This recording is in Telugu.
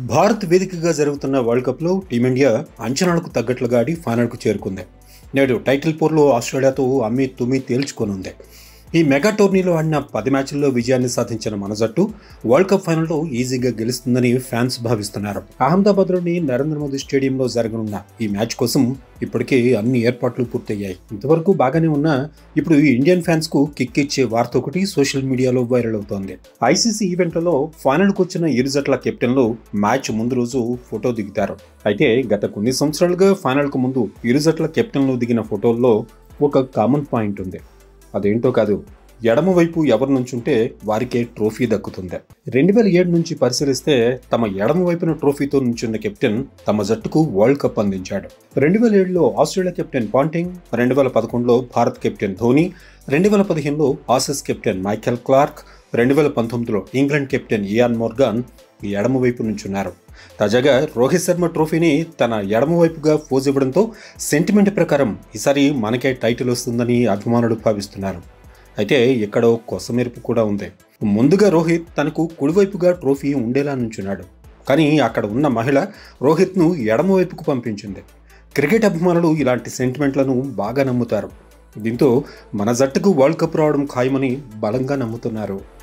భారత్ వేదికగా జరుగుతున్న వరల్డ్ కప్లో టీమిండియా అంచనాలకు తగ్గట్లుగా ఆడి ఫైనల్కు చేరుకుంది నేడు టైటిల్ పోర్లో ఆస్ట్రేలియాతో అమ్మి తుమ్మి తేల్చుకోనుంది ఈ మెగా టోర్నీలో ఆడిన పది మ్యాచ్ల్లో విజయాన్ని సాధించిన మన జట్టు వరల్డ్ కప్ ఫైనల్లో ఈజీగా గెలుస్తుందని ఫ్యాన్స్ భావిస్తున్నారు అహ్మదాబాద్లోని నరేంద్ర మోదీ స్టేడియంలో జరగనున్న ఈ మ్యాచ్ కోసం ఇప్పటికే అన్ని ఏర్పాట్లు పూర్తయ్యాయి ఇంతవరకు బాగానే ఉన్నా ఇప్పుడు ఈ ఇండియన్ ఫ్యాన్స్ కు కిక్ ఇచ్చే వార్త ఒకటి సోషల్ మీడియాలో వైరల్ అవుతోంది ఐసీసీ ఈవెంట్లలో ఫైనల్కు వచ్చిన ఇరు జట్ల కెప్టెన్లు మ్యాచ్ ముందు రోజు ఫోటో దిగుతారు అయితే గత కొన్ని సంవత్సరాలుగా ఫైనల్కు ముందు ఇరు జట్ల కెప్టెన్లు దిగిన ఫోటోల్లో ఒక కామన్ పాయింట్ ఉంది అదేంటో కాదు ఎడమ వైపు ఎవరి నుంచుంటే వారికే ట్రోఫీ దక్కుతుంది రెండు వేల ఏడు నుంచి పరిశీలిస్తే తమ ఎడమ వైపున ట్రోఫీతో నుంచున్న కెప్టెన్ తమ జట్టుకు వరల్డ్ కప్ అందించాడు రెండు వేల ఏడులో ఆస్ట్రేలియా కెప్టెన్ పాంటింగ్ రెండు వేల పదకొండులో భారత్ కెప్టెన్ ధోని రెండు వేల పదిహేనులో ఆసెస్ కెప్టెన్ మైకెల్ క్లార్క్ రెండు వేల పంతొమ్మిదిలో ఇంగ్లాండ్ కెప్టెన్ ఇయాన్ మోర్గాన్ ఎడమ వైపు నుంచున్నారు తాజాగా రోహిత్ శర్మ ట్రోఫీని తన ఎడమ వైపుగా పోజ్ ఇవ్వడంతో సెంటిమెంట్ ప్రకారం ఈసారి మనకే టైటిల్ వస్తుందని అభిమానులు భావిస్తున్నారు అయితే ఎక్కడో కొసమెరుపు కూడా ఉంది ముందుగా రోహిత్ తనకు కుడివైపుగా ట్రోఫీ ఉండేలా నుంచున్నాడు కానీ అక్కడ ఉన్న మహిళ రోహిత్ను ఎడమ వైపుకు పంపించింది క్రికెట్ అభిమానులు ఇలాంటి సెంటిమెంట్లను బాగా నమ్ముతారు దీంతో మన జట్టుకు వరల్డ్ కప్ రావడం ఖాయమని బలంగా నమ్ముతున్నారు